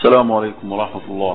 السلام عليكم ورحمة الله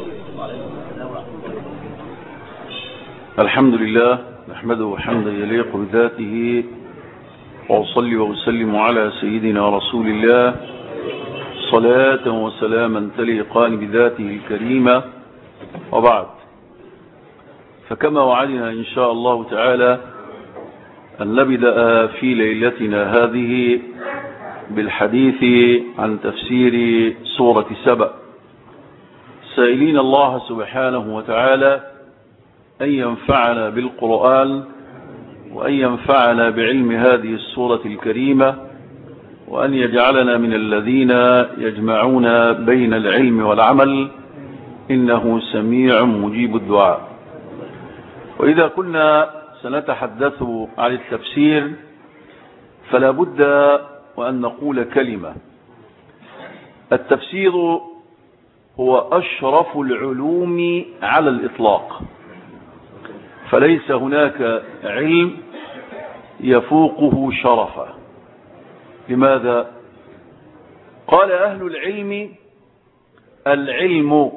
الحمد لله نحمده حمدا يليق بذاته وأصلي وأسلم على سيدنا رسول الله صلاة وسلاما تليقان بذاته الكريمة وبعد فكما وعدنا إن شاء الله تعالى أن نبدأ في ليلتنا هذه بالحديث عن تفسير سورة سبأ سائلين الله سبحانه وتعالى أن ينفعنا بالقرآن وأن ينفعنا بعلم هذه السورة الكريمة وأن يجعلنا من الذين يجمعون بين العلم والعمل إنه سميع مجيب الدعاء وإذا كنا سنتحدث عن التفسير فلا بد وأن نقول كلمة التفسير هو أشرف العلوم على الإطلاق فليس هناك علم يفوقه شرفا لماذا قال أهل العلم العلم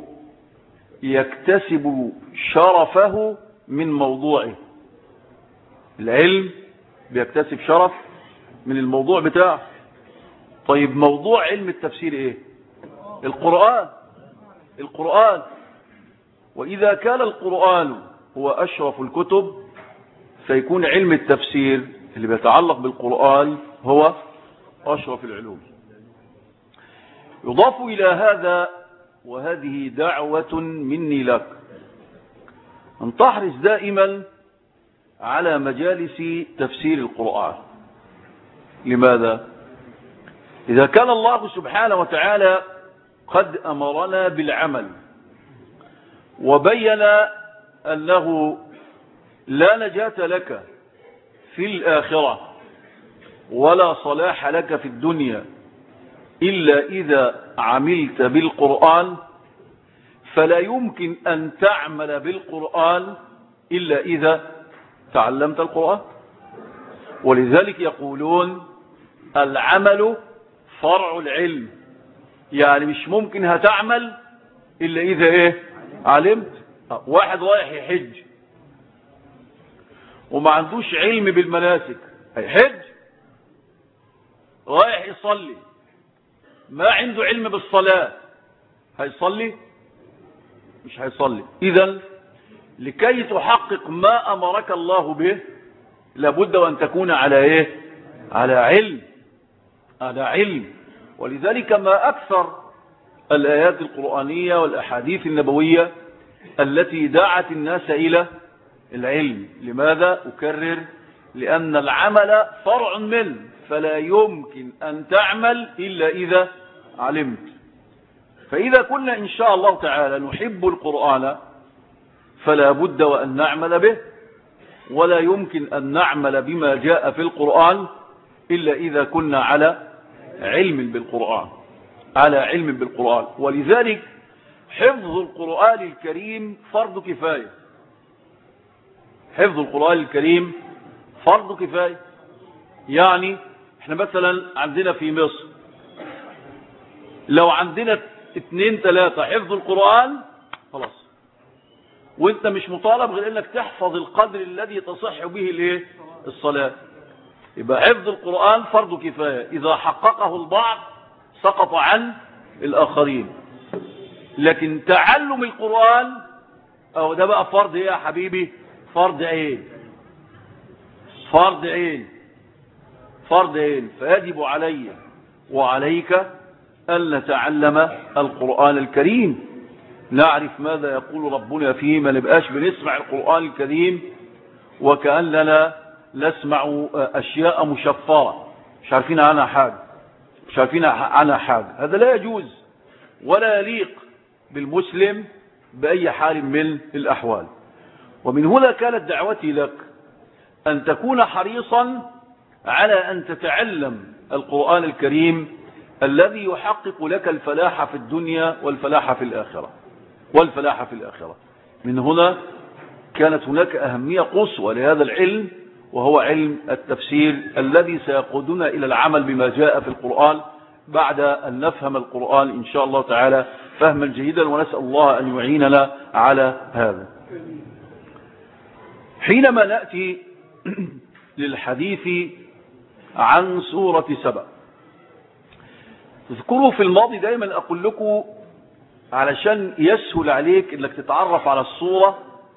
يكتسب شرفه من موضوعه العلم بيكتسب شرف من الموضوع بتاعه طيب موضوع علم التفسير ايه القرآن القرآن وإذا كان القرآن هو أشرف الكتب فيكون علم التفسير اللي بيتعلق بالقرآن هو أشرف العلوم يضاف إلى هذا وهذه دعوة مني لك أن تحرص دائما على مجالس تفسير القرآن لماذا إذا كان الله سبحانه وتعالى قد أمرنا بالعمل وبين أنه لا نجاة لك في الآخرة ولا صلاح لك في الدنيا إلا إذا عملت بالقرآن فلا يمكن أن تعمل بالقرآن إلا إذا تعلمت القرآن ولذلك يقولون العمل فرع العلم يعني مش ممكن هتعمل إلا إذا إيه علمت واحد رايح يحج وما عندوش علم بالمناسك هيحج رايح يصلي ما عنده علم بالصلاة هيصلي مش هيصلي إذا لكي تحقق ما أمرك الله به لابد وأن تكون على إيه على علم على علم ولذلك ما أكثر الآيات القرآنية والأحاديث النبوية التي دعت الناس إلى العلم لماذا أكرر لأن العمل فرع منه فلا يمكن أن تعمل إلا إذا علمت فإذا كنا إن شاء الله تعالى نحب القرآن فلا بد وأن نعمل به ولا يمكن أن نعمل بما جاء في القرآن إلا إذا كنا على علم بالقرآن على علم بالقرآن ولذلك حفظ القرآن الكريم فرض كفاية حفظ القرآن الكريم فرض كفاية يعني احنا مثلا عندنا في مصر لو عندنا اتنين تلاتة حفظ القرآن خلاص وانت مش مطالب غير انك تحفظ القدر الذي تصح به الايه الصلاة يبقى حفظ القرآن فرض كفاية اذا حققه البعض سقط عن الاخرين لكن تعلم القرآن او ده بقى فرض ايه يا حبيبي فرض عين فرض عين فرض عين فيجب علي وعليك أن نتعلم القرآن الكريم نعرف ماذا يقول ربنا فيه ما نبقاش بنسمع القرآن الكريم وكأننا نسمع أشياء مشفرة مش عارفين عنها حاجة مش عارفين عنها حاجة هذا لا يجوز ولا يليق بالمسلم بأي حال من الأحوال ومن هنا كانت دعوتي لك أن تكون حريصا على أن تتعلم القرآن الكريم الذي يحقق لك الفلاح في الدنيا والفلاح في الآخرة والفلاح في الآخرة من هنا كانت هناك أهمية قصوى لهذا العلم وهو علم التفسير الذي سيقودنا إلى العمل بما جاء في القرآن بعد أن نفهم القرآن إن شاء الله تعالى فهما جيدا ونسأل الله أن يعيننا على هذا حينما نأتي للحديث عن سورة سبأ تذكروا في الماضي دايما أقول لكم علشان يسهل عليك انك تتعرف على الصورة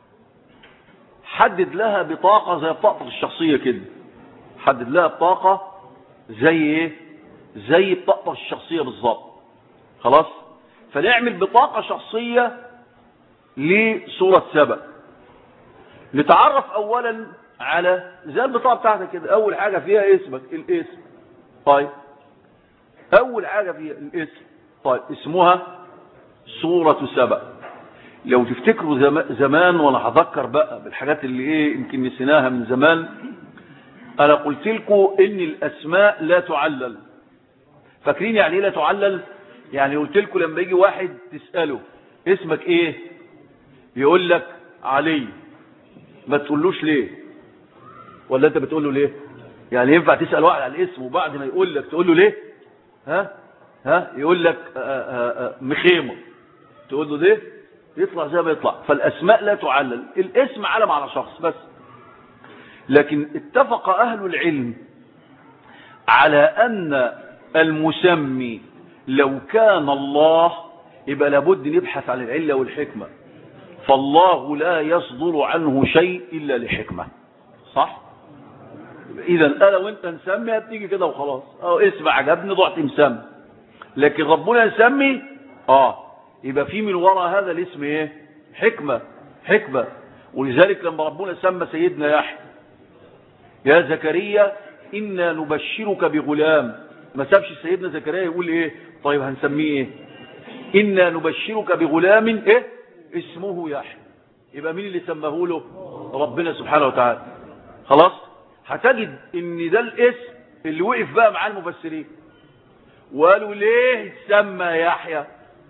حدد لها بطاقة زي بطاقة الشخصية كده حدد لها بطاقة زي ايه زي بطاقة الشخصية بالظبط خلاص فنعمل بطاقة شخصية لسورة سبأ نتعرف اولا على زي البطاقة بتاعتك كده اول حاجة فيها اسمك الاسم طيب اول حاجة فيها الاسم طيب اسمها سورة سبأ لو تفتكروا زمان وانا هذكر بقى بالحاجات اللي ايه يمكن نسيناها من زمان انا قلت لكم ان الاسماء لا تعلل فاكرين يعني ايه لا تعلل يعني قلت لكم لما يجي واحد تسأله اسمك ايه يقول لك علي ما تقولوش ليه ولا انت بتقول له ليه يعني ينفع تسأل واحد على الاسم وبعد ما يقول لك تقول له ليه ها ها يقول لك آآ آآ مخيمه تقول له ده يطلع زي ما يطلع فالاسماء لا تعلل الاسم علم على شخص بس لكن اتفق اهل العلم على ان المسمي لو كان الله يبقى لابد نبحث عن العله والحكمه فالله لا يصدر عنه شيء الا لحكمه صح اذا انا وانت نسمي هتيجي كده وخلاص اه اسم عجبني ضعت مسمي لكن ربنا يسمي اه يبقى في من وراء هذا الاسم ايه حكمة حكمة ولذلك لما ربنا سمى سيدنا يحيى يا زكريا إنا نبشرك بغلام ما سابش سيدنا زكريا يقول ايه طيب هنسميه ايه إنا نبشرك بغلام ايه اسمه يحيى يبقى مين اللي سماه له ربنا سبحانه وتعالى خلاص هتجد ان ده الاسم اللي وقف بقى مع المفسرين وقالوا ليه سمى يحيى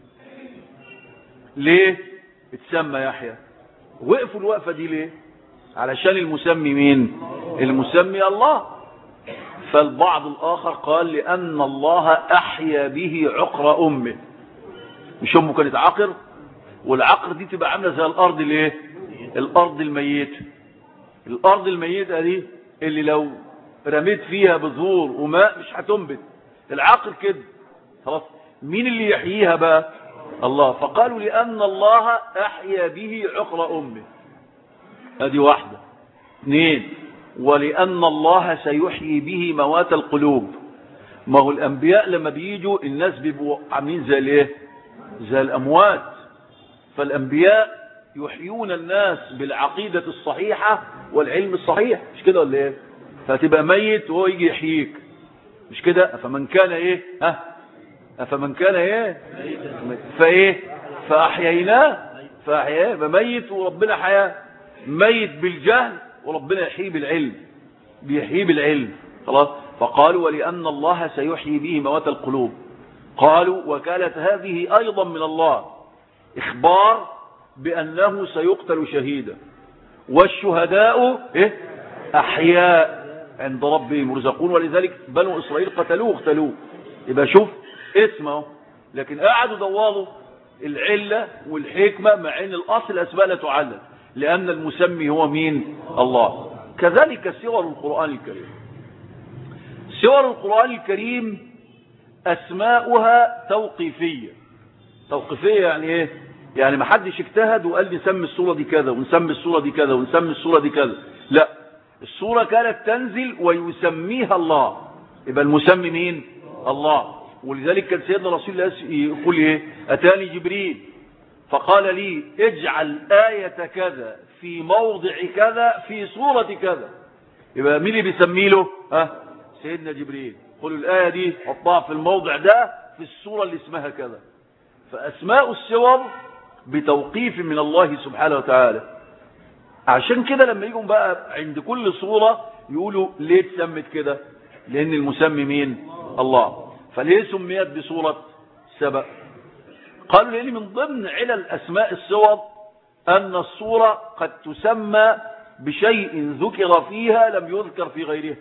ليه اتسمى يحيى وقفوا الوقفة دي ليه علشان المسمي مين المسمي الله فالبعض الآخر قال لأن الله أحيا به عقر أمه مش أمه كانت عقر والعقر دي تبقى عاملة زي الأرض ليه الأرض الميتة الأرض الميتة دي اللي لو رميت فيها بذور وماء مش هتنبت العقر كده خلاص مين اللي يحييها بقى الله فقالوا لأن الله أحيا به عقر أمه هذه واحدة اثنين ولأن الله سيحيي به موات القلوب ما هو الأنبياء لما بيجوا الناس بيبقوا عاملين زي الايه زي الأموات فالأنبياء يحيون الناس بالعقيدة الصحيحة والعلم الصحيح مش كده ولا ايه فتبقى ميت وهو يجي يحييك مش كده فمن كان ايه ها فمن كان ايه فايه فاحييناه فاحياه فميت وربنا حياه ميت بالجهل وربنا يحيي بالعلم بيحيي بالعلم خلاص فقالوا ولان الله سيحيي به موات القلوب قالوا وكانت هذه ايضا من الله اخبار بانه سيقتل شهيدا والشهداء إيه؟ احياء عند ربهم يرزقون ولذلك بنو اسرائيل قتلوه اقتلوه يبقى شوف اسمه لكن قعدوا دوروا العلة والحكمة مع ان الاصل الاسماء لا تعلم لان المسمي هو مين الله كذلك سور القرآن الكريم سور القرآن الكريم اسماؤها توقيفية توقيفية يعني ايه يعني ما حدش اجتهد وقال لي نسمي السورة دي كذا ونسمي السورة دي كذا ونسمي السورة دي كذا لا السورة كانت تنزل ويسميها الله يبقى المسمي مين الله ولذلك كان سيدنا رسول الله يقول ايه اتاني جبريل فقال لي اجعل آية كذا في موضع كذا في صورة كذا يبقى مين اللي بيسمي له ها سيدنا جبريل قولوا الآية دي حطها في الموضع ده في الصورة اللي اسمها كذا فأسماء السور بتوقيف من الله سبحانه وتعالى عشان كده لما يجوا بقى عند كل صورة يقولوا ليه اتسمت كده لأن المسمي مين الله فليه سميت بصورة سبأ قالوا لأن من ضمن علل أسماء السور أن الصورة قد تسمى بشيء ذكر فيها لم يذكر في غيرها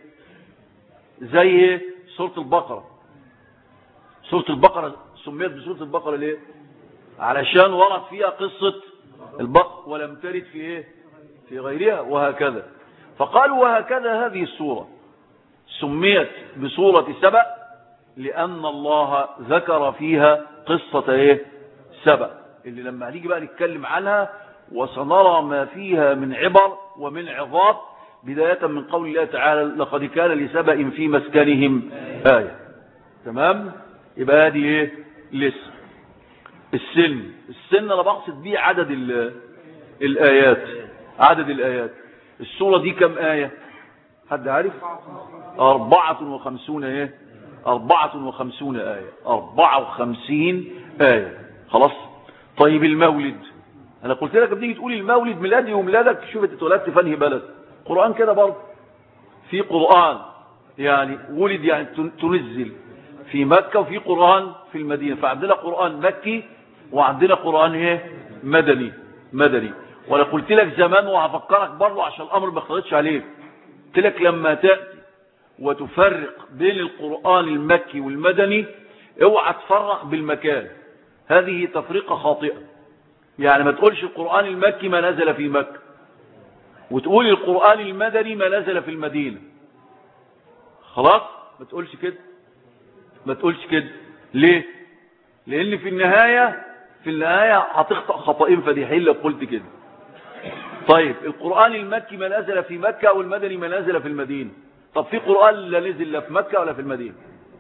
زي سورة البقرة سورة البقرة سميت بسورة البقرة ليه علشان ورد فيها قصة البقر ولم ترد في ايه في غيرها وهكذا فقالوا وهكذا هذه السورة سميت بسورة سبأ لأن الله ذكر فيها قصة ايه سبأ اللي لما هنيجي بقى نتكلم عنها وسنرى ما فيها من عبر ومن عظات بداية من قول الله تعالى لقد كان لسبأ في مسكنهم آية تمام يبقى هذه ايه لسه السن السن انا بقصد بيه عدد الآيات عدد الآيات السورة دي كم آية حد عارف أربعة وخمسون ايه أربعة وخمسون آية أربعة وخمسين آية خلاص طيب المولد أنا قلت لك بتيجي تقول المولد ميلادي وميلادك شوف انت اتولدت في انهي بلد قرآن كده برضه في قرآن يعني ولد يعني تنزل في مكة وفي قرآن في المدينة فعندنا قرآن مكي وعندنا قرآن ايه مدني مدني وانا قلت لك زمان وهفكرك برضه عشان الامر ما اختلطش عليك قلت لك لما تأتي وتفرق بين القرآن المكي والمدني اوعى تفرق بالمكان هذه تفرقة خاطئة يعني ما تقولش القرآن المكي ما نزل في مكة وتقول القرآن المدني ما نزل في المدينة خلاص ما تقولش كده ما تقولش كده ليه لان في النهاية في النهاية هتخطأ خطأين فديحين لو قلت كده طيب القرآن المكي ما نزل في مكة والمدني ما نزل في المدينة طب في قرآن لا نزل لا في مكة ولا في المدينة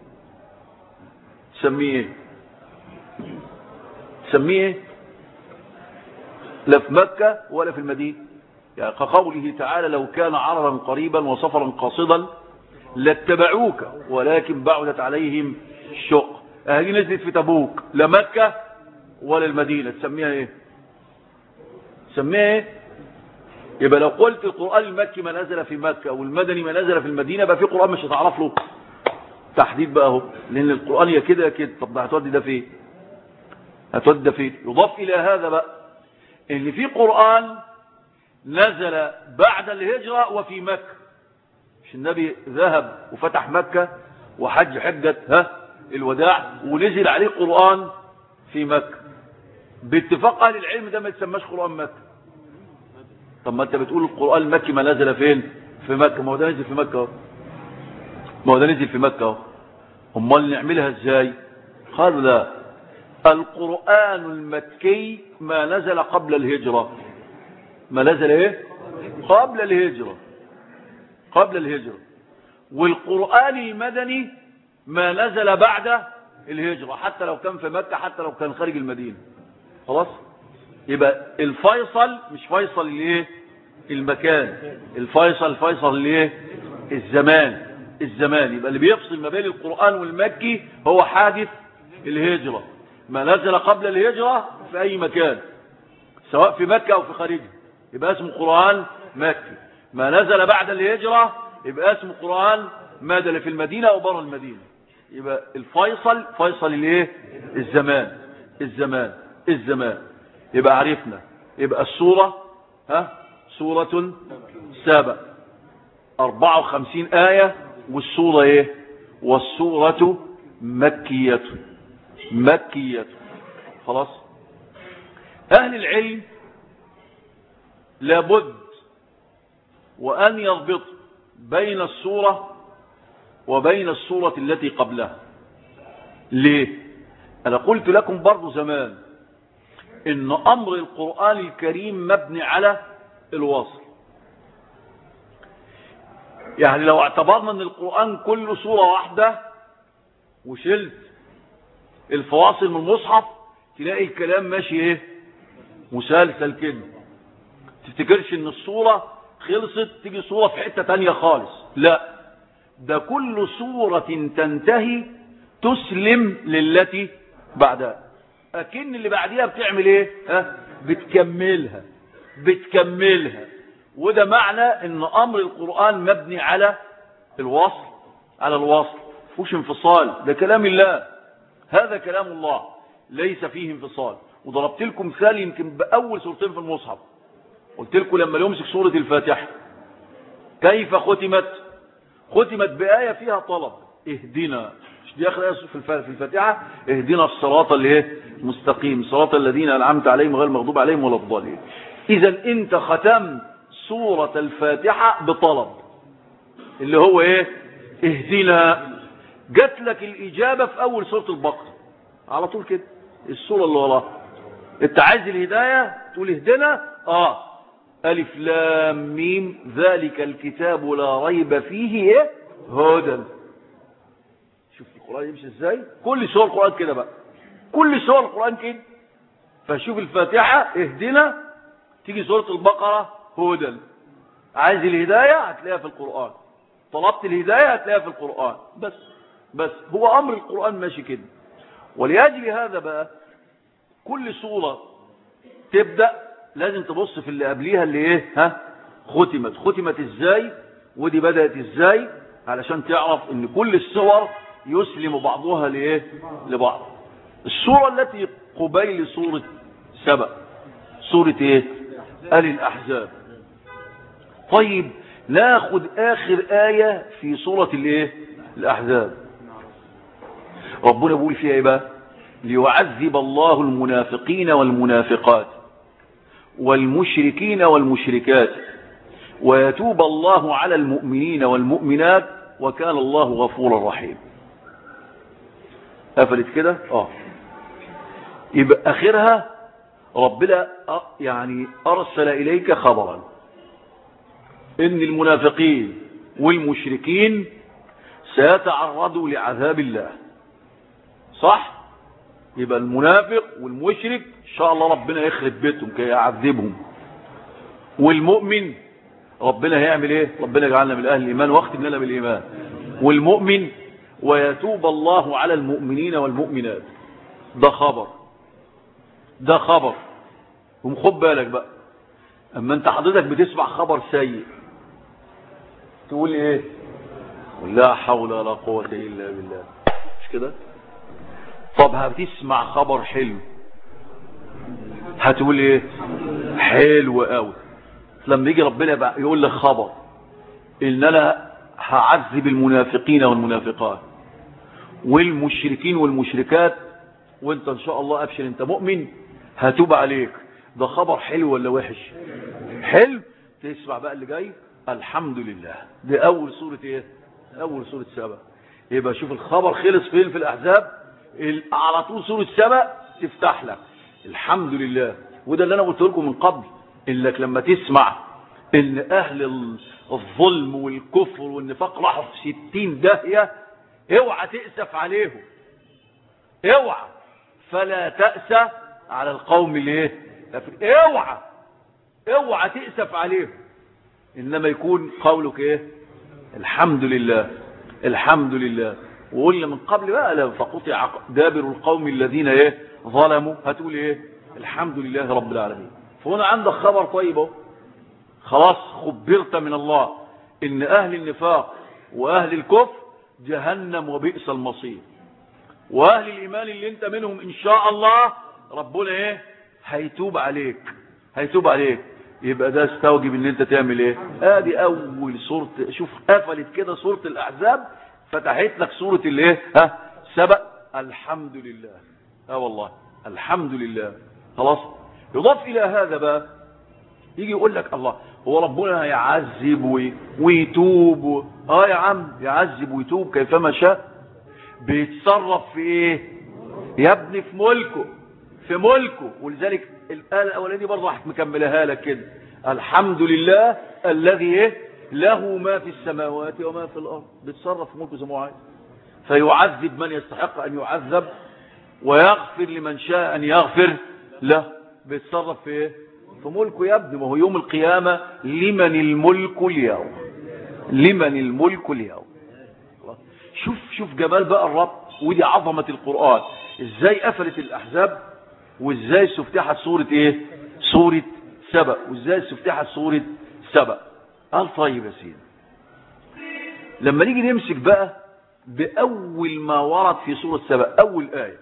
تسميه ايه تسميه ايه لا في مكة ولا في المدينة يعني كقوله تعالى لو كان عرضا قريبا وسفرا قاصدا لاتبعوك ولكن بعدت عليهم الشق اهي نزلت في تبوك لا مكة ولا المدينة تسميها ايه تسميها ايه يبقى لو قلت القرآن المكي ما نزل في مكة والمدني ما نزل في المدينة يبقى في قرآن مش هتعرف له تحديد بقى اهو لان القرآن يا كده يا كده طب هتودي ده فين هتودي ده فين يضاف الى هذا بقى ان في قرآن نزل بعد الهجرة وفي مكة مش النبي ذهب وفتح مكة وحج حجة ها الوداع ونزل عليه قرآن في مكة باتفاق اهل العلم ده ما يتسماش قرآن مكة طب ما انت بتقول القرآن المكي ما نزل فين في مكة ما هو ده نزل في مكة اهو ما هو ده نزل في مكة اهو امال نعملها ازاي قالوا لا القرآن المكي ما نزل قبل الهجرة ما نزل ايه قبل الهجرة قبل الهجرة والقرآن المدني ما نزل بعد الهجرة حتى لو كان في مكة حتى لو كان خارج المدينة خلاص يبقى الفيصل مش فيصل الايه المكان الفيصل الفيصل الايه الزمان الزمان يبقى اللي بيفصل ما بين القرآن والمكي هو حادث الهجرة ما نزل قبل الهجرة في اي مكان سواء في مكة او في خارجها يبقى اسمه قرآن مكي ما نزل بعد الهجرة يبقى اسمه قرآن نزل في المدينة او بره المدينة يبقى الفيصل فيصل الايه الزمان الزمان الزمان يبقى عرفنا يبقى السورة ها سورة سابع 54 آية والسورة ايه والسورة مكية مكية خلاص اهل العلم لابد وان يربط بين السورة وبين السورة التي قبلها ليه انا قلت لكم برضو زمان ان امر القرآن الكريم مبني على الوصل يعني لو اعتبرنا ان القرآن كله سورة واحدة وشلت الفواصل من المصحف تلاقي الكلام ماشي ايه مسلسل كده تفتكرش ان الصورة خلصت تيجي صورة في حتة تانية خالص لا ده كل صورة تنتهي تسلم للتي بعدها اكن اللي بعديها بتعمل ايه ها بتكملها بتكملها وده معنى ان امر القرآن مبني على الوصل على الوصل فوش انفصال ده كلام الله هذا كلام الله ليس فيه انفصال وضربت لكم مثال يمكن باول سورتين في المصحف قلت لكم لما يمسك سورة الفاتحة كيف ختمت ختمت بآية فيها طلب اهدنا مش مش دي اخر ايه في الف- في الفاتحه اهدنا الصراط اللي ايه مستقيم صراط الذين انعمت عليهم غير المغضوب عليهم ولا الضالين اذا انت ختمت سوره الفاتحه بطلب اللي هو ايه اهدنا جات لك الاجابه في اول سوره البقره على طول كده السوره اللي وراها انت عايز الهدايه تقول اهدنا اه الف لام ميم ذلك الكتاب لا ريب فيه ايه هدى شوف القران يمشي ازاي كل سور القران كده بقى كل سور القران كده فشوف الفاتحه اهدنا تيجي سوره البقره هدى عايز الهدايه هتلاقيها في القران طلبت الهدايه هتلاقيها في القران بس بس هو امر القران ماشي كده ولأجل هذا بقى كل سورة تبدأ لازم تبص في اللي قبليها اللي ايه ها ختمت ختمت ازاي ودي بدأت ازاي علشان تعرف ان كل السور يسلم بعضها لايه لبعض السورة التي قبيل سورة سبأ سورة ايه آل الأحزاب طيب ناخد آخر آية في سورة الايه الأحزاب ربنا بيقول فيها ايه بقى ليعذب الله المنافقين والمنافقات والمشركين والمشركات ويتوب الله على المؤمنين والمؤمنات وكان الله غفورا رحيما قفلت كده اه يبقى اخرها ربنا آه يعني ارسل اليك خبرا ان المنافقين والمشركين سيتعرضوا لعذاب الله صح يبقى المنافق والمشرك ان شاء الله ربنا يخرب بيتهم كي يعذبهم والمؤمن ربنا هيعمل ايه ربنا يجعلنا من اهل الايمان واختم لنا بالايمان والمؤمن ويتوب الله على المؤمنين والمؤمنات ده خبر ده خبر ومخد بالك بقى اما انت حضرتك بتسمع خبر سيء تقول ايه لا حول ولا قوة الا بالله مش كده طب هتسمع خبر حلو هتقول ايه حلو قوي لما يجي ربنا بقى يقول لك خبر ان انا هعذب المنافقين والمنافقات والمشركين والمشركات وانت ان شاء الله ابشر انت مؤمن هتوب عليك ده خبر حلو ولا وحش حلو تسمع بقى اللي جاي الحمد لله دي اول سورة ايه اول سورة سبا يبقى شوف الخبر خلص فين في الاحزاب على طول سورة سبا تفتح لك الحمد لله وده اللي انا قلت لكم من قبل انك لما تسمع ان اهل الظلم والكفر والنفاق راحوا في ستين داهية اوعى تأسف عليهم اوعى فلا تأسى على القوم اللي ايه اوعى اوعى تأسف عليهم انما يكون قولك ايه الحمد لله الحمد لله وقلنا من قبل بقى لو فقطع دابر القوم الذين ايه ظلموا هتقول ايه الحمد لله رب العالمين فهنا عندك خبر طيب اهو خلاص خبرت من الله ان اهل النفاق واهل الكفر جهنم وبئس المصير واهل الايمان اللي انت منهم ان شاء الله ربنا ايه هيتوب عليك هيتوب عليك يبقى ده استوجب ان انت تعمل ايه ادي اول سورة شوف قفلت كده سورة الاحزاب فتحت لك سورة الايه ها سبق الحمد لله اه والله الحمد لله خلاص يضاف الى هذا بقى يجي يقول لك الله هو ربنا هيعذب وي- ويتوب و... اه يا عم يعذب ويتوب كيفما شاء بيتصرف في ايه يا ابني في ملكه في ملكه ولذلك الآية الأولانية برضه راح مكملها لك كده الحمد لله الذي ايه له ما في السماوات وما في الأرض بيتصرف في ملكه زي ما هو عايز فيعذب من يستحق أن يعذب ويغفر لمن شاء أن يغفر له بيتصرف في ايه في ملكه يا ابني ما هو يوم القيامة لمن الملك اليوم لمن الملك اليوم شوف شوف جمال بقى الرب ودي عظمة القرآن ازاي قفلت الأحزاب وازاي استفتحت سورة ايه سورة سبأ وازاي استفتحت سورة سبأ قال طيب يا سيدي لما نيجي نمسك بقى بأول ما ورد في سورة سبأ أول آية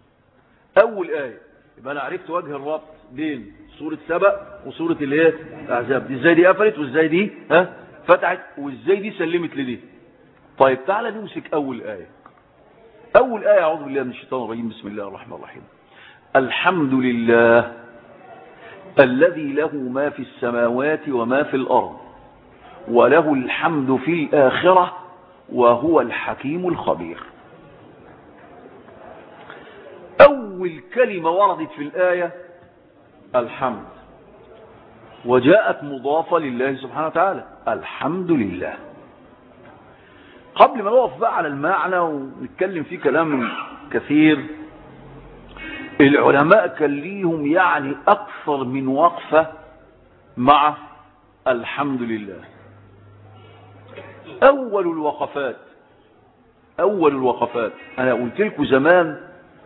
أول آية يبقى أنا عرفت وجه الربط بين سورة سبأ وسورة الايه الأحزاب دي ازاي دي قفلت وازاي دي ها فتحت وازاي دي سلمت لدي طيب تعالى نمسك أول آية أول آية أعوذ بالله من الشيطان الرجيم بسم الله الرحمن الرحيم الحمد لله الذي له ما في السماوات وما في الأرض وله الحمد في الآخرة وهو الحكيم الخبير أول كلمة وردت في الآية الحمد وجاءت مضافة لله سبحانه وتعالى الحمد لله قبل ما نقف بقى على المعنى ونتكلم فيه كلام كثير العلماء كان ليهم يعني أكثر من وقفة مع الحمد لله أول الوقفات أول الوقفات أنا قلت لكم زمان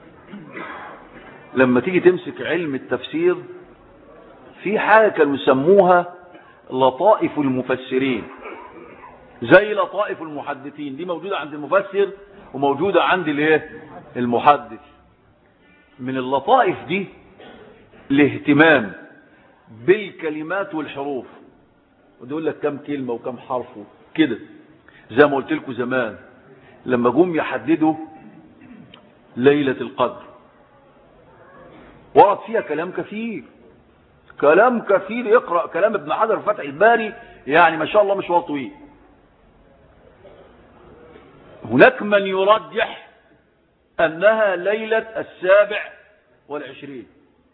لما تيجي تمسك علم التفسير في حاجة كانوا يسموها لطائف المفسرين زي لطائف المحدثين دي موجودة عند المفسر وموجودة عند الايه المحدث من اللطائف دي الاهتمام بالكلمات والحروف ويقول لك كم كلمة وكم حرف كده زي ما قلت لكم زمان لما جم يحددوا ليلة القدر ورد فيها كلام كثير كلام كثير يقرأ كلام ابن حجر فتح الباري يعني ما شاء الله مش طويل هناك من يرجح أنها ليلة السابع والعشرين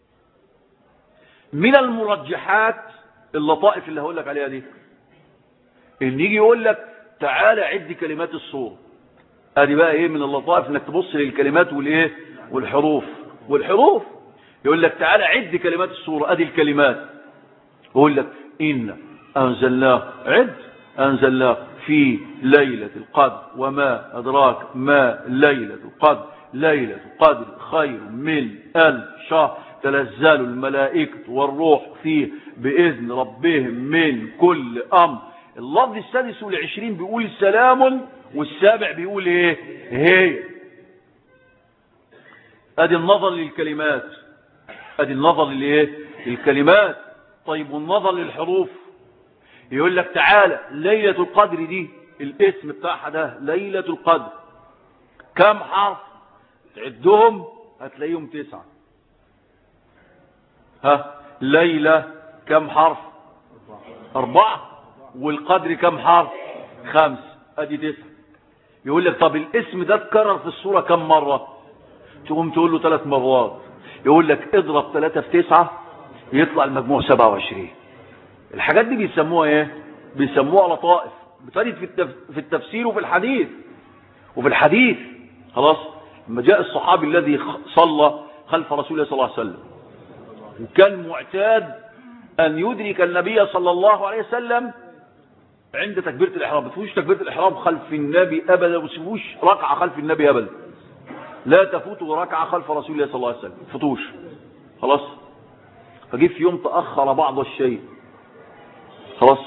من المرجحات اللطائف اللي هقول لك عليها دي اللي يجي يقول لك تعالى عد كلمات الصورة ادي بقى ايه من اللطائف انك تبص للكلمات والايه والحروف والحروف يقول لك تعالى عد كلمات الصورة ادي الكلمات يقول لك ان انزلناه عد انزلناه في ليلة القدر وما أدراك ما ليلة القدر ليلة القدر خير من ألف شهر تنزل الملائكة والروح فيه بإذن ربهم من كل أمر اللفظ السادس والعشرين بيقول سلام والسابع بيقول ايه هي ادي النظر للكلمات ادي النظر للايه للكلمات طيب والنظر للحروف يقول لك تعالى ليلة القدر دي الاسم بتاعها ده ليلة القدر كم حرف تعدهم هتلاقيهم تسعة ها ليلة كم حرف أربعة والقدر كم حرف خمس ادي تسعة يقول لك طب الاسم ده اتكرر في الصورة كم مرة تقوم تقول له ثلاث مرات يقول لك اضرب ثلاثة في تسعة يطلع المجموع سبعة وعشرين الحاجات دي بيسموها ايه بيسموها لطائف بتجد في التف... في التفسير وفي الحديث وفي الحديث خلاص لما جاء الصحابي الذي صلى خلف رسول الله صلى الله عليه وسلم وكان معتاد ان يدرك النبي صلى الله عليه وسلم عند تكبيرة الإحرام ما تفوتش تكبيرة الإحرام خلف النبي أبدا ما تفوتش ركعة خلف النبي أبدا لا تفوتوا ركعة خلف رسول الله صلى الله عليه وسلم تفوتوش خلاص فجه في يوم تأخر بعض الشيء خلاص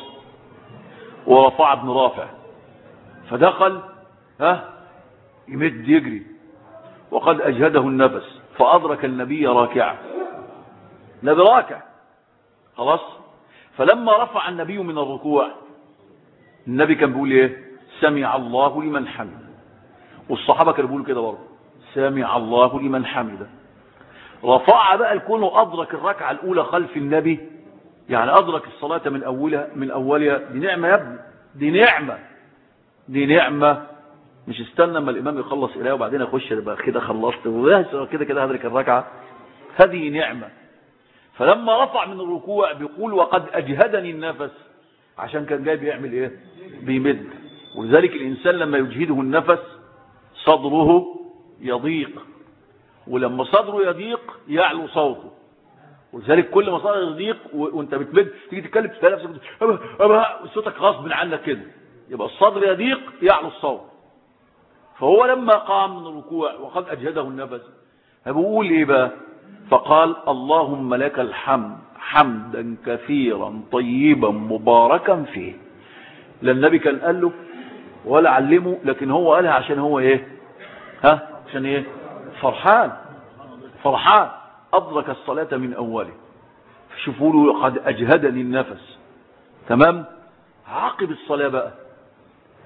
ورفع ابن رافع فدخل ها يمد يجري وقد أجهده النفس فأدرك النبي راكعا نبي راكع خلاص فلما رفع النبي من الركوع النبي كان بيقول ايه سمع الله لمن حمده والصحابة كانوا بيقولوا كده برضه سمع الله لمن حمده رفع بقى الكونه أدرك الركعة الأولى خلف النبي يعني أدرك الصلاة من أولها من أولها دي نعمة يا ابني دي نعمة دي نعمة مش استنى اما الإمام يخلص إليه وبعدين أخش يبقى كده خلصت كده كده هدرك الركعة هذه نعمة فلما رفع من الركوع بيقول وقد أجهدني النفس عشان كان جاي بيعمل ايه بيمد ولذلك الإنسان لما يجهده النفس صدره يضيق ولما صدره يضيق يعلو صوته ولذلك كل ما صدره يضيق وانت بتمد تيجي تتكلم تلاقي نفسك صوتك غصب عنك كده يبقى الصدر يضيق يعلو الصوت فهو لما قام من الركوع وقد أجهده النفس بيقول ايه بقى فقال اللهم لك الحمد حمدا كثيرا طيبا مباركا فيه لا النبي كان قال له ولا علمه لكن هو قالها عشان هو ايه ها عشان ايه فرحان فرحان أدرك الصلاة من أوله شوفوا له قد أجهدني النفس تمام عقب الصلاة بقى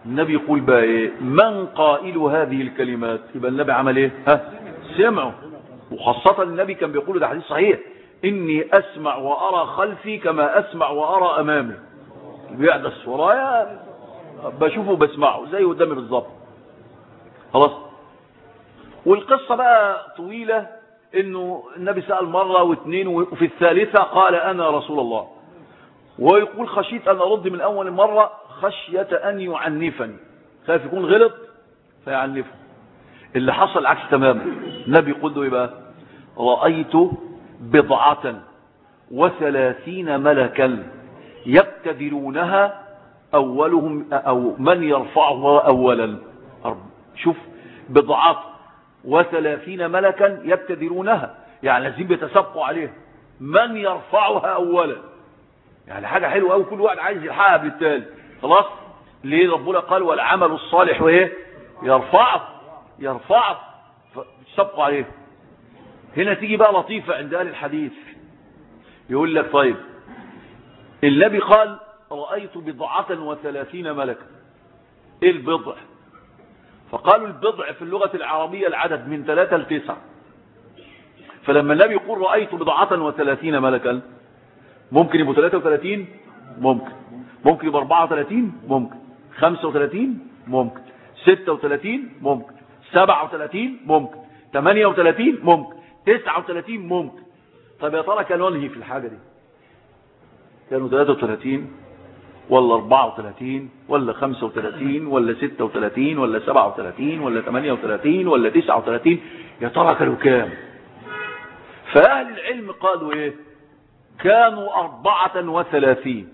النبي يقول بقى ايه من قائل هذه الكلمات يبقى النبي عمل ايه ها سمعوا وخاصة النبي كان بيقول ده حديث صحيح اني اسمع وارى خلفي كما اسمع وارى امامي بيحدث ورايا بشوفه وبسمعه زي قدامي بالظبط خلاص والقصة بقى طويلة انه النبي سأل مرة واثنين وفي الثالثة قال انا رسول الله ويقول خشيت ان ارد من اول مرة خشية ان يعنفني خايف يكون غلط فيعنفه اللي حصل عكس تماما النبي يقول له ايه بقى رأيت بضعة وثلاثين ملكا يبتدرونها اولهم او من يرفعها اولا شوف بضعة وثلاثين ملكا يبتدرونها يعني لازم بيتسابقوا عليها من يرفعها اولا يعني حاجة حلوة قوي كل واحد عايز يلحقها بالتالي خلاص ليه ربنا قال والعمل الصالح وايه يرفعه يرفعه فسبقوا عليه هنا تيجي بقى لطيفة عند اهل الحديث يقول لك طيب النبي قال رأيت بضعة وثلاثين ملكا ايه البضع فقالوا البضع في اللغة العربية العدد من ثلاثة لتسعة فلما النبي يقول رأيت بضعة وثلاثين ملكا ممكن يبقوا 33 ممكن ممكن يبقوا 34 ممكن 35 ممكن 36 ممكن 37 ممكن 38 ممكن 39 ممكن طب يا ترى كانوا انهي في الحاجة دي كانوا 33 ولا 34 ولا 35 ولا 36 ولا 37 ولا 38 ولا 39 يا ترى كانوا كام فأهل العلم قالوا ايه كانوا أربعة وثلاثين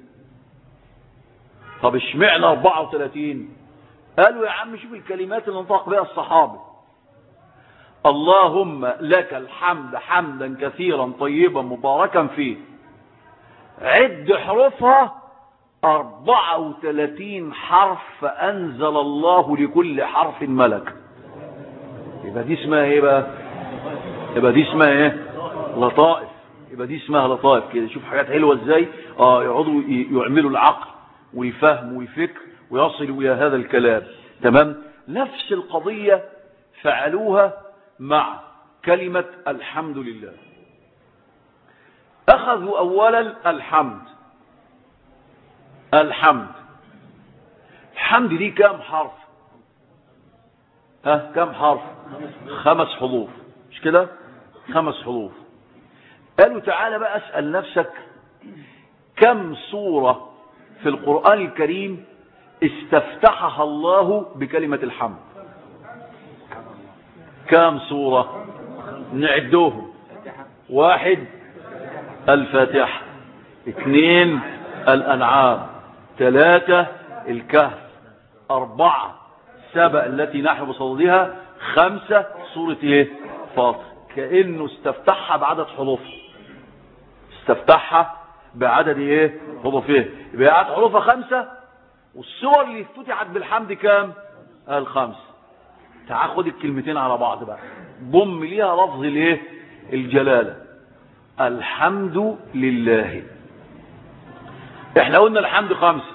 طب اشمعنا أربعة وثلاثين قالوا يا عم شوف الكلمات اللي انطق بها الصحابة اللهم لك الحمد حمدا كثيرا طيبا مباركا فيه عد حروفها أربعة وثلاثين حرف أنزل الله لكل حرف ملك يبقى دي اسمها ايه بقى يبقى دي اسمها ايه لطائف يبقى دي اسمها لطائف كده شوف حاجات حلوة ازاي اه يقعدوا يعملوا العقل والفهم والفكر ويصلوا الى هذا الكلام تمام نفس القضية فعلوها مع كلمة الحمد لله اخذوا اولا الحمد الحمد الحمد دي كام حرف ها كام حرف خمس حروف مش كده خمس حروف قالوا تعالى بقى اسأل نفسك كم سورة في القرآن الكريم استفتحها الله بكلمة الحمد كم سورة نعدوهم واحد الفاتحة اثنين الأنعام ثلاثة الكهف أربعة سبع التي نحن بصددها خمسة سورة ايه فاطر كأنه استفتحها بعدد حروفها استفتحها بعدد ايه حروفها يبقى عدد حروفها خمسة والصور اللي افتتحت بالحمد كام قال خمسة تعال خد الكلمتين على بعض بقى ضم ليها لفظ الايه الجلالة الحمد لله احنا قلنا الحمد خمسة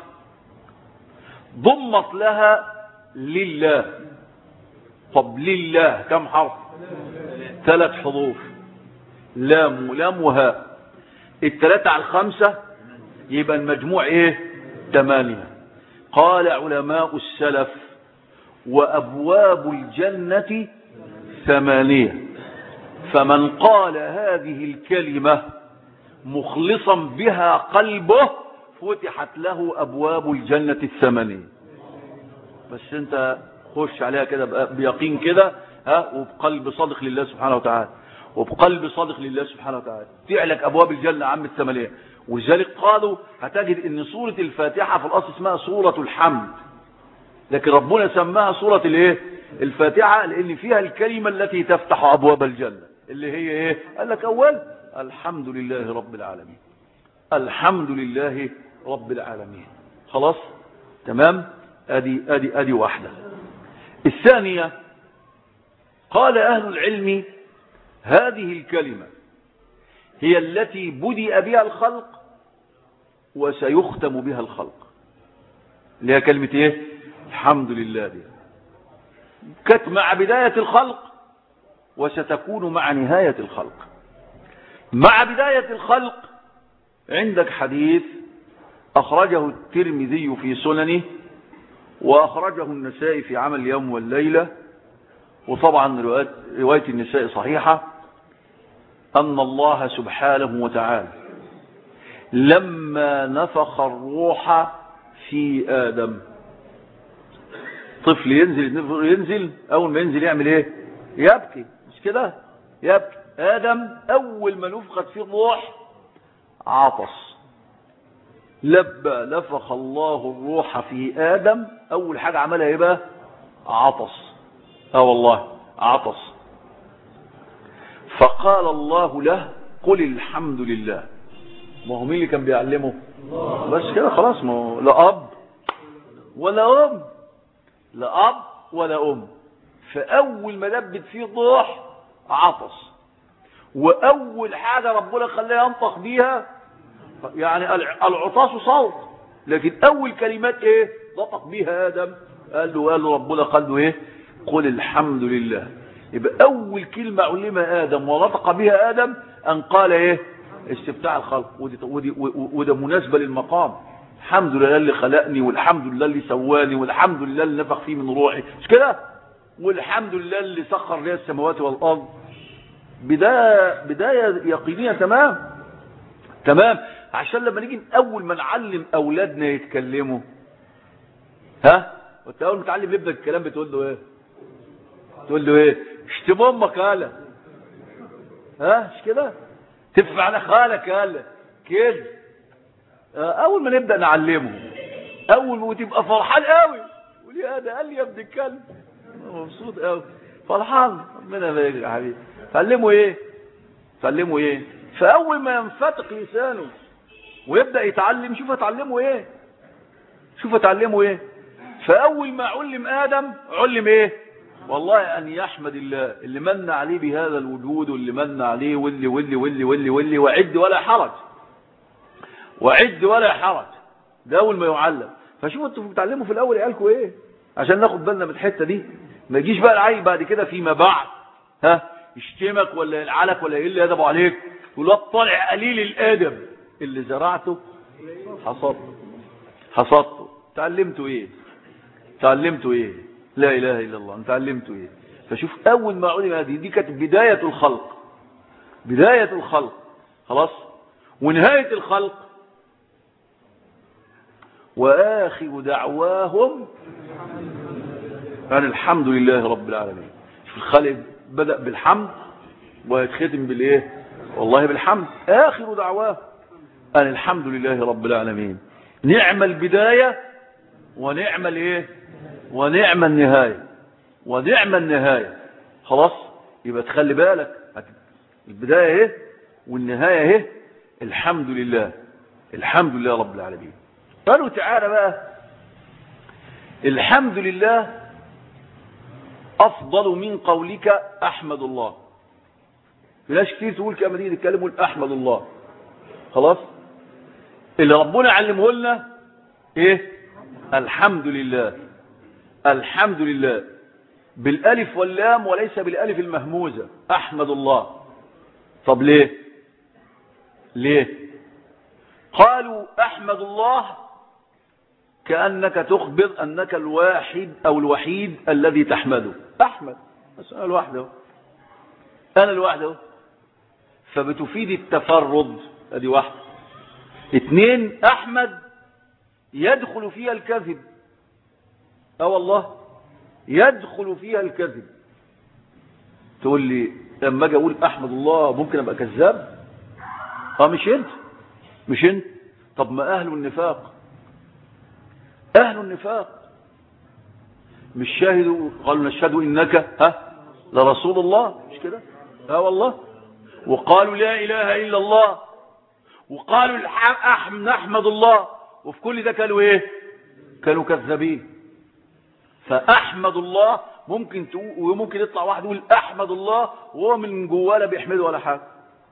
ضمت لها لله طب لله كم حرف ثلاث حروف لام ولام وهاء الثلاثة على الخمسة يبقى المجموع ايه ثمانية قال علماء السلف وأبواب الجنة ثمانية فمن قال هذه الكلمة مخلصا بها قلبه فتحت له أبواب الجنة الثمانية بس انت خش عليها كده بيقين كده ها وبقلب صادق لله سبحانه وتعالى وبقلب صادق لله سبحانه وتعالى تعلك أبواب الجنة عم الثمانية ولذلك قالوا هتجد ان سورة الفاتحة في الأصل اسمها سورة الحمد لكن ربنا سماها سورة الايه الفاتحة لان فيها الكلمة التي تفتح ابواب الجنة اللي هي ايه قال لك اول الحمد لله رب العالمين الحمد لله رب العالمين خلاص تمام ادي ادي ادي واحدة الثانية قال اهل العلم هذه الكلمة هي التي بدأ بها الخلق وسيختم بها الخلق اللي هي كلمة ايه الحمد لله دي كانت مع بداية الخلق وستكون مع نهاية الخلق مع بداية الخلق عندك حديث أخرجه الترمذي في سننه وأخرجه النسائي في عمل اليوم والليلة وطبعا رواية النساء صحيحة أن الله سبحانه وتعالى لما نفخ الروح في آدم طفل ينزل ينزل أول ما ينزل يعمل إيه يبكي مش كده يبكي آدم أول ما نفخت فيه الروح عطس لبى نفخ الله الروح في آدم أول حاجة عملها إيه بقى عطس اه والله عطس فقال الله له قل الحمد لله ما هو مين اللي كان بيعلمه بس كده خلاص ما هو لا اب ولا ام لا اب ولا ام فاول ما دبت فيه ضوح عطس واول حاجه ربنا خلاه ينطق بيها يعني العطاس صوت لكن اول كلمات ايه نطق بيها ادم قال له قال له ربنا قال له ايه قل الحمد لله يبقى اول كلمه علمها ادم ونطق بها ادم ان قال ايه استفتاح الخلق ودي ودي وده مناسبه للمقام الحمد لله اللي خلقني والحمد لله اللي سواني والحمد لله اللي نفخ فيه من روحي مش كده والحمد لله اللي سخر لي السماوات والارض بدايه بدايه يقينيه تمام تمام عشان لما نيجي اول ما نعلم اولادنا يتكلموا ها وانت اول ما تعلم ابنك الكلام بتقول له ايه تقول له ايه اشتم امك قال ها مش كده تدفع على خالك قال كده اول ما نبدا نعلمه اول ما تبقى فرحان قوي قول يا ده قال لي يا ابن الكلب مبسوط قوي فرحان ربنا يبارك يا حبيبي تعلمه ايه تعلمه ايه فاول ما ينفتق لسانه ويبدا يتعلم شوف اتعلمه ايه شوف اتعلمه ايه فاول ما علم ادم علم ايه والله ان يحمد الله اللي من عليه بهذا الوجود واللي من عليه واللي واللي واللي واللي واللي وعد ولا حرج وعد ولا حرج ده اول ما يعلم فشوفوا انتوا بتعلموا في الاول عيالكم ايه عشان ناخد بالنا من الحته دي ما يجيش بقى العيل بعد كده فيما بعد ها يشتمك ولا يلعنك ولا يقل ادبه عليك يقول طالع قليل الادب اللي زرعته حصدته حصدته تعلمته ايه تعلمته ايه لا اله الا الله انت تعلمته ايه فشوف اول ما علم هذه دي كانت بدايه الخلق بدايه الخلق خلاص ونهايه الخلق واخر دعواهم ان الحمد لله رب العالمين شوف الخلق بدا بالحمد ويتختم بالايه والله بالحمد اخر دعواه ان الحمد لله رب العالمين نعم البدايه ونعم الايه ونعم النهايه ونعم النهايه خلاص يبقى تخلي بالك البدايه اهي والنهايه اهي الحمد لله الحمد لله رب العالمين قالوا تعالى بقى الحمد لله افضل من قولك احمد الله في ناس كتير تقول كما تيجي تتكلم قول احمد الله خلاص اللي ربنا علمه لنا ايه الحمد لله الحمد لله بالالف واللام وليس بالالف المهموزه احمد الله طب ليه ليه قالوا احمد الله كانك تخبر انك الواحد او الوحيد الذي تحمده احمد بس انا لوحده انا لوحده فبتفيد التفرد ادي واحده اثنين احمد يدخل فيها الكذب اه والله يدخل فيها الكذب تقول لي لما اجي اقول احمد الله ممكن ابقى كذاب اه مش انت مش انت طب ما اهل النفاق اهل النفاق مش شاهدوا قالوا نشهد انك ها لرسول الله مش كده اه والله وقالوا لا اله الا الله وقالوا نحمد الله وفي كل ده كانوا ايه كانوا كذابين فاحمد الله ممكن تقول وممكن يطلع واحد يقول احمد الله وهو من جواه لا بيحمده ولا حاجه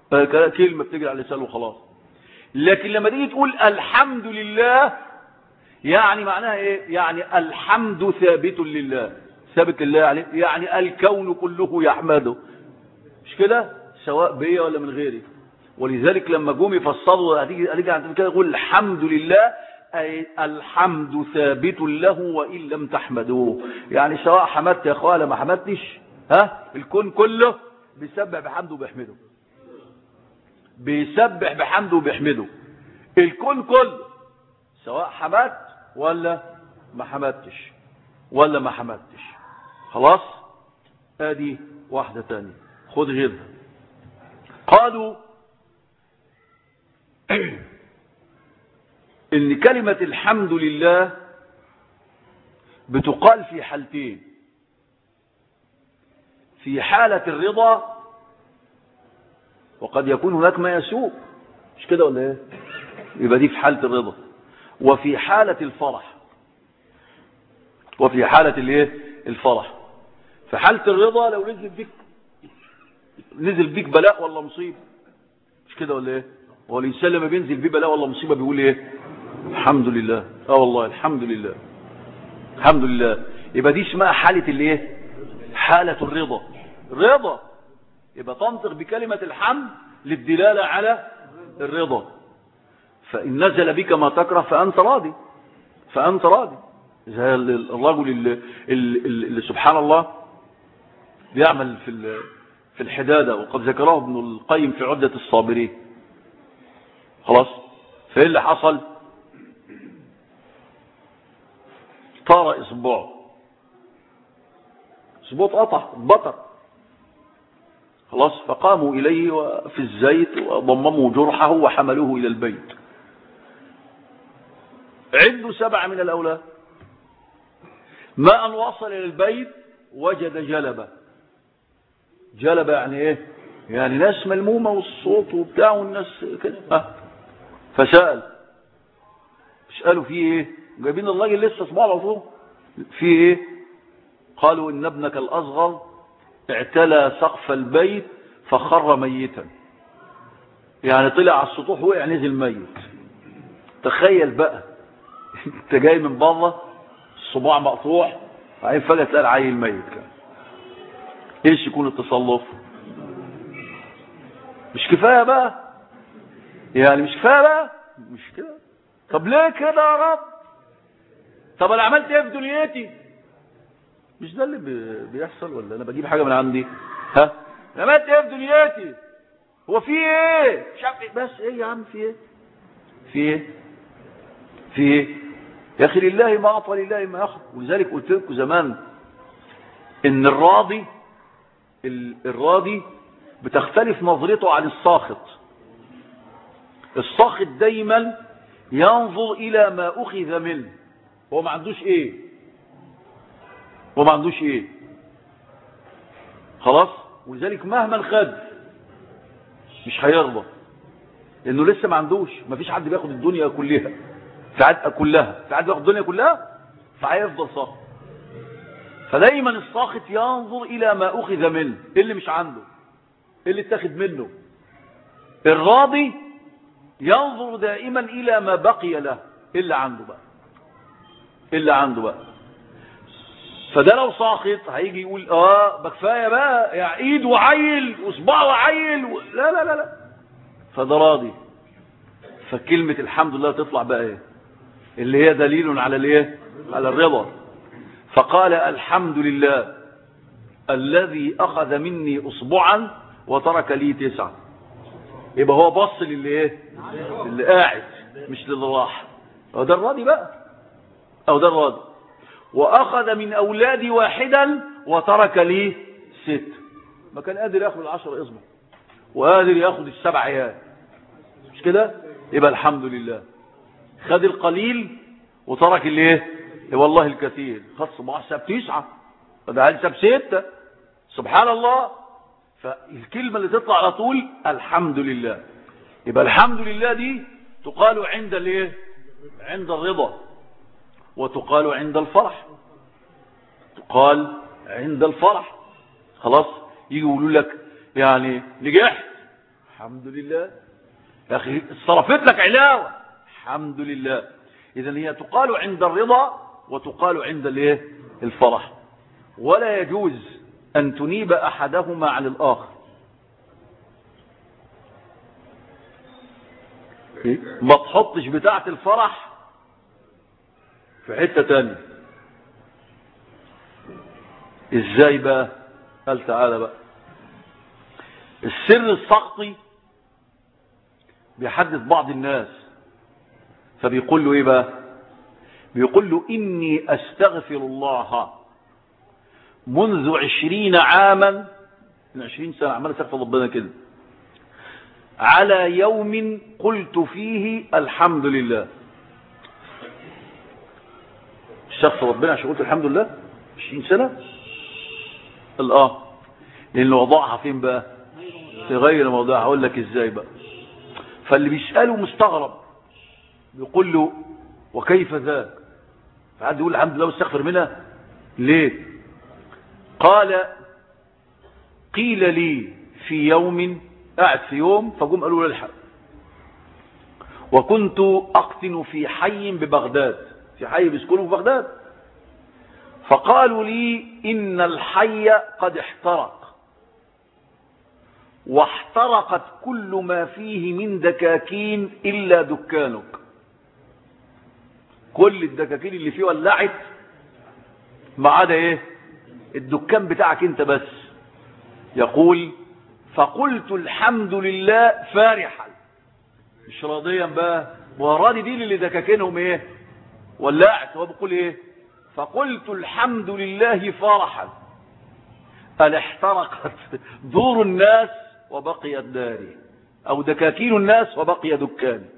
كلمه بتجري على لسانه وخلاص لكن لما تيجي تقول الحمد لله يعني معناها ايه يعني الحمد ثابت لله ثابت لله يعني يعني الكون كله يحمده مش كده سواء بيا ولا من غيري ولذلك لما جم يفسروا هتيجي هتيجي عند كده يقول الحمد لله أي الحمد ثابت له وإن لم تحمدوه يعني سواء حمدت يا أخوة ما حمدتش ها الكون كله بيسبح بحمده وبيحمده بيسبح بحمده وبيحمده الكون كله سواء حمدت ولا ما حمدتش ولا ما حمدتش خلاص ادي واحدة تانية خد غيرها قالوا ان كلمة الحمد لله بتقال في حالتين في حالة الرضا وقد يكون هناك ما يسوء مش كده ولا ايه يبقى دي في حالة الرضا وفي حالة الفرح وفي حالة الايه الفرح في حالة الرضا لو نزل بيك نزل بيك بلاء ولا مصيبة مش كده ولا ايه هو الانسان لما بينزل بيه بلاء ولا مصيبة بيقول ايه الحمد لله اه والله الحمد لله الحمد لله يبقى دي اسمها حالة الايه حالة الرضا رضا يبقى تنطق بكلمة الحمد للدلالة على الرضا فإن نزل بك ما تكره فأنت راضي فأنت راضي زي الرجل اللي, اللي, اللي سبحان الله بيعمل في في الحدادة وقد ذكره ابن القيم في عدة الصابرين خلاص فإيه اللي حصل طار إصبعه إصبعه اتقطع بطر خلاص فقاموا إليه في الزيت وضمموا جرحه وحملوه إلى البيت عنده سبعة من الأولاد ما أن وصل إلى البيت وجد جلبة جلبة يعني إيه يعني ناس ملمومة والصوت وبتاع والناس كده أه. فسأل اسألوا فيه إيه جايبين الراجل لسه صباع العصور فيه إيه قالوا إن ابنك الأصغر اعتلى سقف البيت فخر ميتا يعني طلع على السطوح وقع نزل ميت تخيل بقى انت جاي من بره الصباع مقطوع بعدين فجاه تلاقي العيل ميت كان ايش يكون التصلف مش كفايه بقى يعني مش كفايه بقى مش كده طب ليه كده يا رب طب انا عملت ايه في دنيتي مش ده اللي بيحصل ولا انا بجيب حاجه من عندي ها انا عملت ايه في دنيتي هو في ايه شاف بس ايه يا عم في ايه في ايه في ايه يا اخي لله ما اعطى لله ما اخذ ولذلك قلت لكم زمان ان الراضي الراضي بتختلف نظرته عن الساخط الساخط دايما ينظر الى ما اخذ منه هو ما عندوش ايه هو ما عندوش ايه خلاص ولذلك مهما خد مش هيرضى لانه لسه ما عندوش ما فيش حد بياخد الدنيا كلها ساعات كلها ساعات بياخد الدنيا كلها فهيفضل ساخط فدايما الساخط ينظر الى ما اخذ منه إيه اللي مش عنده إيه اللي اتاخد منه الراضي ينظر دائما الى ما بقي له إيه اللي عنده بقى إيه اللي عنده بقى فده لو ساخط هيجي يقول اه بكفايه بقى يا ايد وعيل وصباع وعيل و... لا لا لا لا فده راضي فكلمة الحمد لله تطلع بقى ايه اللي هي دليل على الايه على الرضا فقال الحمد لله الذي اخذ مني اصبعا وترك لي تسعة يبقى هو بص للي ايه اللي قاعد مش للي راح هو ده الراضي بقى او ده الراضي واخذ من اولادي واحدا وترك لي ست ما كان قادر ياخد العشر اصبع وقادر ياخد السبع عيال مش كده يبقى الحمد لله خد القليل وترك الايه والله الكثير خد صباع ساب تسعة ده ساب ستة سبحان الله فالكلمة اللي تطلع على طول الحمد لله يبقى الحمد لله دي تقال عند الايه عند الرضا وتقال عند الفرح تقال عند الفرح خلاص يجي يقولوا لك يعني نجحت الحمد لله يا اخي صرفت لك علاوه الحمد لله إذا هي تقال عند الرضا وتقال عند الايه الفرح ولا يجوز أن تنيب أحدهما عن الآخر ما تحطش بتاعة الفرح في حتة تانية ازاي بقى قال تعالى بقى السر السقطي بيحدث بعض الناس فبيقول له ايه بقى بيقول له اني استغفر الله منذ عشرين عاما من عشرين سنة عمال استغفر ربنا كده على يوم قلت فيه الحمد لله استغفر ربنا عشان قلت الحمد لله 20 سنة الآن لأن وضعها فين بقى في غير موضعها هقول لك ازاي بقى فاللي بيسأله مستغرب بيقول له وكيف ذاك فحد يقول الحمد لله واستغفر منها ليه قال قيل لي في يوم قاعد في يوم فقوم قالوا لي الحق وكنت أقتن في حي ببغداد في حي بيسكنوا في بغداد فقالوا لي إن الحي قد احترق واحترقت كل ما فيه من دكاكين إلا دكانك كل الدكاكين اللي فيه ولعت ما عدا ايه الدكان بتاعك انت بس يقول فقلت الحمد لله فارحا مش راضيا بقى وراضي دي اللي دكاكينهم ايه ولعت هو بيقول ايه فقلت الحمد لله فرحا قال احترقت دور الناس وبقيت داري او دكاكين الناس وبقي دكاني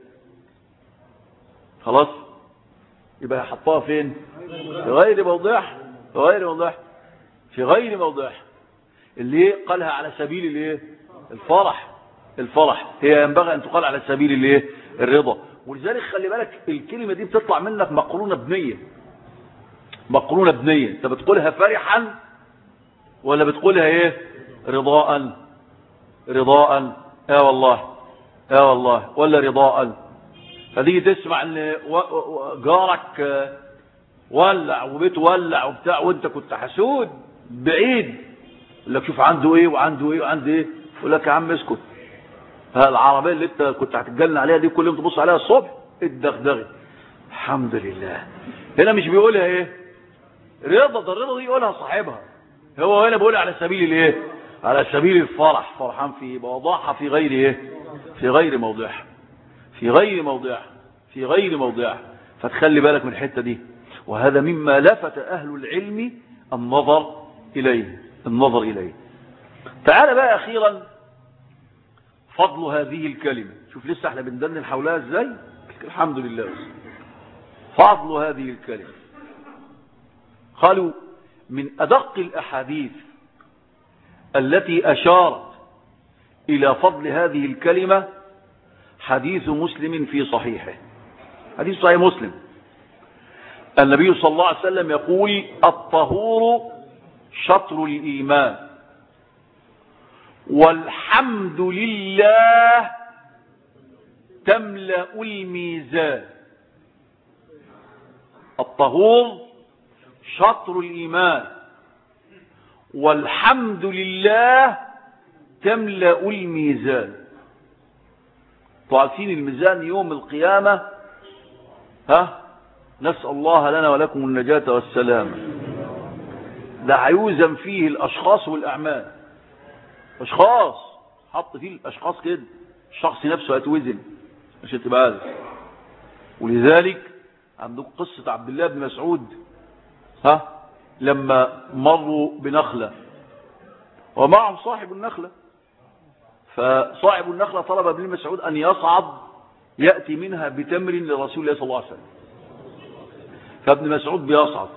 خلاص يبقى حطها فين في غير موضعها في غير موضعها في غير موضعها اللي قالها على سبيل الايه الفرح الفرح هي ينبغي ان تقال على سبيل الايه الرضا ولذلك خلي بالك الكلمه دي بتطلع منك مقرونه بنيه مقرونه بنيه انت بتقولها فرحا ولا بتقولها ايه رضاء رضاء يا والله يا والله ولا رضاء فتيجي تسمع ان جارك ولع وبيته ولع وبتاع وانت كنت حسود بعيد يقول لك شوف عنده ايه وعنده ايه وعنده ايه يقول لك يا عم اسكت العربيه اللي انت كنت هتتجنن عليها دي كل يوم تبص عليها الصبح الدغدغه الحمد لله هنا مش بيقولها ايه رضا ده الرضا دي يقولها صاحبها هو هنا بيقولها على سبيل الايه على سبيل الفرح فرحان في وضعها في غير ايه في غير موضعها في غير موضعها في غير موضعها فتخلي بالك من الحته دي وهذا مما لفت اهل العلم النظر اليه النظر اليه تعال بقى اخيرا فضل هذه الكلمه شوف لسه احنا بندندن حولها ازاي الحمد لله فضل هذه الكلمه قالوا من ادق الاحاديث التي اشارت الى فضل هذه الكلمه حديث مسلم في صحيحه حديث صحيح مسلم النبي صلى الله عليه وسلم يقول الطهور شطر الإيمان والحمد لله تملأ الميزان الطهور شطر الإيمان والحمد لله تملأ الميزان تعرفين الميزان يوم القيامة ها نسأل الله لنا ولكم النجاة والسلامة ده هيوزن فيه الأشخاص والأعمال أشخاص حط فيه الأشخاص كده الشخص نفسه هيتوزن عشان تبقى عارف ولذلك عندكم قصة عبد الله بن مسعود ها لما مروا بنخلة ومعهم صاحب النخلة فصاحب النخلة طلب ابن مسعود أن يصعد يأتي منها بتمر لرسول الله صلى الله عليه وسلم فابن مسعود بيصعد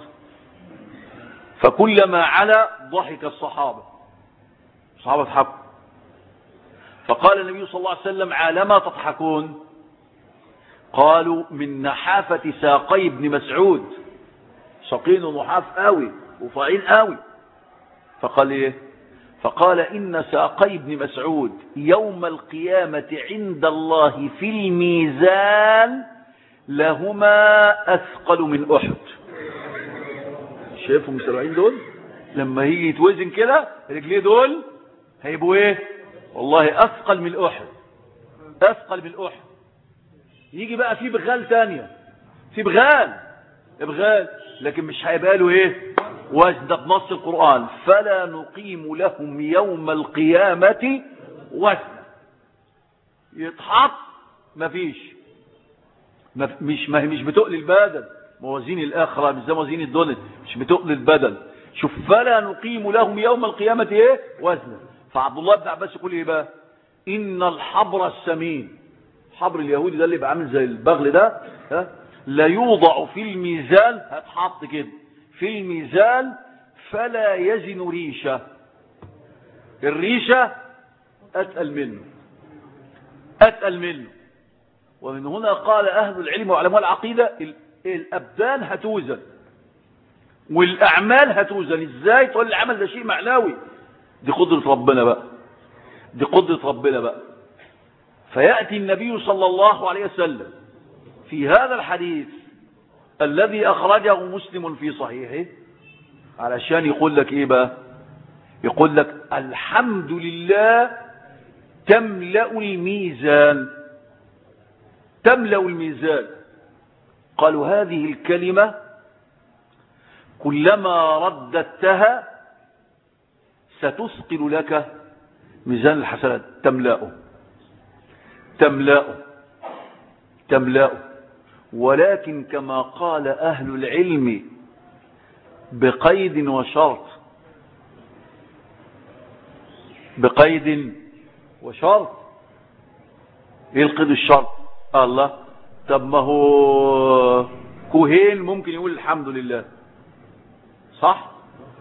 فكلما على ضحك الصحابة الصحابة ضحكوا فقال النبي صلى الله عليه وسلم عالما تضحكون قالوا من نحافة ساقي ابن مسعود ساقين ونحاف قوي وفاعين قوي فقال ايه فقال إن ساقي ابن مسعود يوم القيامة عند الله في الميزان لهما أثقل من أحد شايفهم السبعين دول لما يجي يتوزن كده رجليه دول هيبقوا ايه والله أثقل من أحد أثقل من أحد يجي بقى في بغال تانية في بغال بغال لكن مش هيبقى له ايه وزن ده بنص القرآن فلا نقيم لهم يوم القيامة وزن يتحط مفيش مف... مش ما هي مش بتقل البدن موازين الآخرة مش زي موازين الدنيا مش بتقل البدن شوف فلا نقيم لهم يوم القيامة ايه وزنا فعبد الله بن عباس يقول ايه بقى ان الحبر السمين حبر اليهودي ده اللي يبقى عامل زي البغل ده ها لا يوضع في الميزان هتحط كده في الميزان فلا يزن ريشة الريشة أتقل منه أتقل منه ومن هنا قال أهل العلم وعلماء العقيدة الأبدان هتوزن والأعمال هتوزن إزاي تقول العمل ده شيء معنوي دي قدرة ربنا بقى دي قدرة ربنا بقى فيأتي النبي صلى الله عليه وسلم في هذا الحديث الذي أخرجه مسلم في صحيحه علشان يقول لك إيه بقى يقول لك الحمد لله تملأ الميزان تملأ الميزان قالوا هذه الكلمة كلما رددتها ستثقل لك ميزان الحسنات تملأه تملأه تملأه ولكن كما قال أهل العلم بقيد وشرط بقيد وشرط ايه القيد الشرط الله طب ما هو كوهين ممكن يقول الحمد لله صح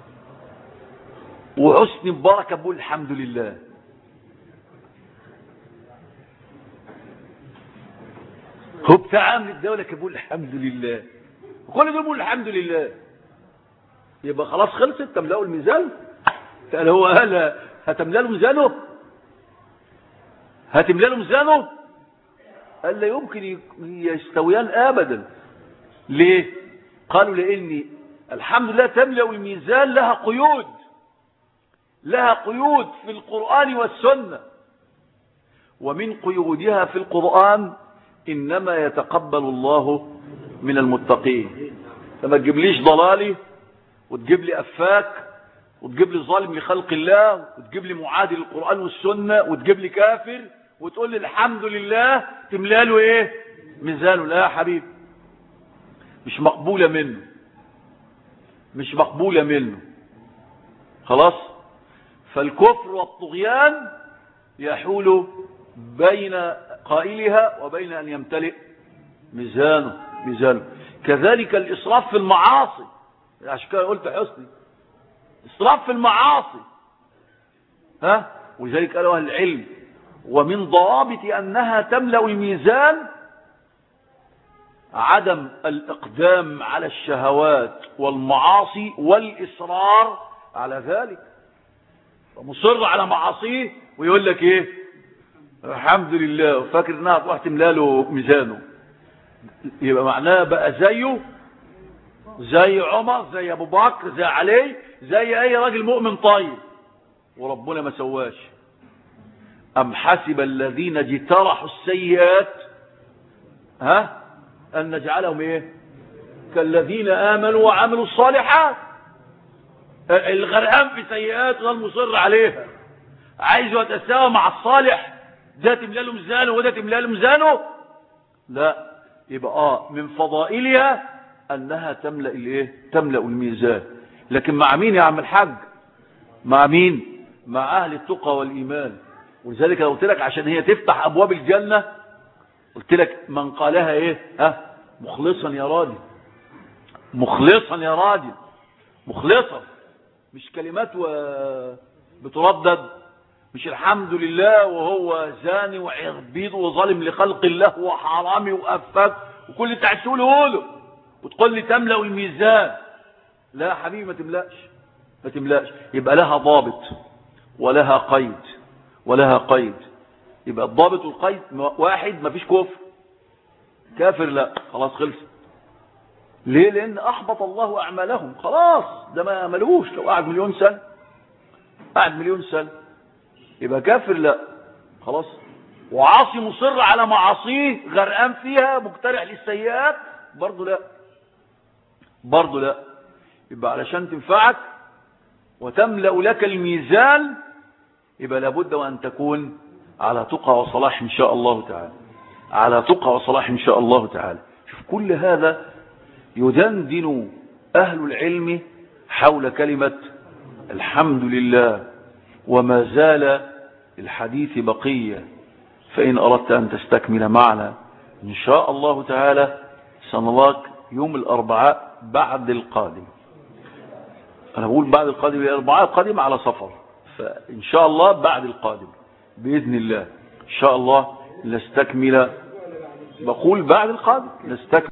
وحسن البركه بيقول الحمد لله هو بتاع عامل الدولة بيقول الحمد لله كل دول بيقول الحمد لله يبقى خلاص خلصت تملأوا الميزان قال هو قال هتملأ له ميزانه هتملأ له ميزانه قال لا يمكن يستويان ابدا ليه قالوا لاني الحمد لله تملأ الميزان لها قيود لها قيود في القرآن والسنة ومن قيودها في القرآن إنما يتقبل الله من المتقين لما تجيبليش ضلالي وتجيب لي أفاك وتجيب لي ظالم لخلق الله وتجيب لي معادي للقرآن والسنة وتجيب لي كافر وتقول لي الحمد لله تملى له ايه ميزانه لا يا حبيبي مش مقبولة منه مش مقبولة منه خلاص فالكفر والطغيان يحول بين قائلها وبين أن يمتلئ ميزانه ميزانه كذلك الإسراف في المعاصي عشان كده قلت حسني إسراف في المعاصي ها ولذلك قالوا أهل العلم ومن ضوابط أنها تملأ الميزان عدم الإقدام على الشهوات والمعاصي والإصرار على ذلك فمصر على معاصيه ويقول لك ايه الحمد لله فاكر انها تروح تملى له ميزانه يبقى معناه بقى زيه زي عمر زي ابو بكر زي علي زي اي راجل مؤمن طيب وربنا ما سواش ام حسب الذين اجترحوا السيئات ها ان نجعلهم ايه كالذين امنوا وعملوا الصالحات الغرقان في سيئات غير مصر عليها عايز يتساوى مع الصالح ده تملى له ميزانه وده تملى له ميزانه لا يبقى اه من فضائلها انها تملا الايه تملا الميزان لكن مع مين يا عم الحاج مع مين مع اهل التقى والايمان ولذلك لو قلت لك عشان هي تفتح ابواب الجنه قلت لك من قالها ايه ها مخلصا يا راجل مخلصا يا راجل مخلصا مش كلمات و... بتردد مش الحمد لله وهو زاني وعربيد وظالم لخلق الله وحرامي وأفاك وكل اللي انت تقوله له وتقول لي تملأ الميزان لا يا حبيبي ما تملأش ما تملأش يبقى لها ضابط ولها قيد ولها قيد يبقى الضابط والقيد واحد ما فيش كفر كافر لا خلاص خلص ليه لان احبط الله اعمالهم خلاص ده ما ملوش لو قعد مليون سنه قعد مليون سنه يبقى كافر لا خلاص وعاصي مصر على معاصيه غرقان فيها مقترع للسيئات برضه لا برضه لا يبقى علشان تنفعك وتملأ لك الميزان يبقى لابد وأن تكون على تقى وصلاح إن شاء الله تعالى على تقى وصلاح إن شاء الله تعالى شوف كل هذا يدندن أهل العلم حول كلمة الحمد لله وما زال الحديث بقية فإن أردت أن تستكمل معنا إن شاء الله تعالى سنراك يوم الأربعاء بعد القادم أنا بقول بعد القادم الأربعاء القادم على سفر فإن شاء الله بعد القادم بإذن الله إن شاء الله نستكمل بقول بعد القادم نستكمل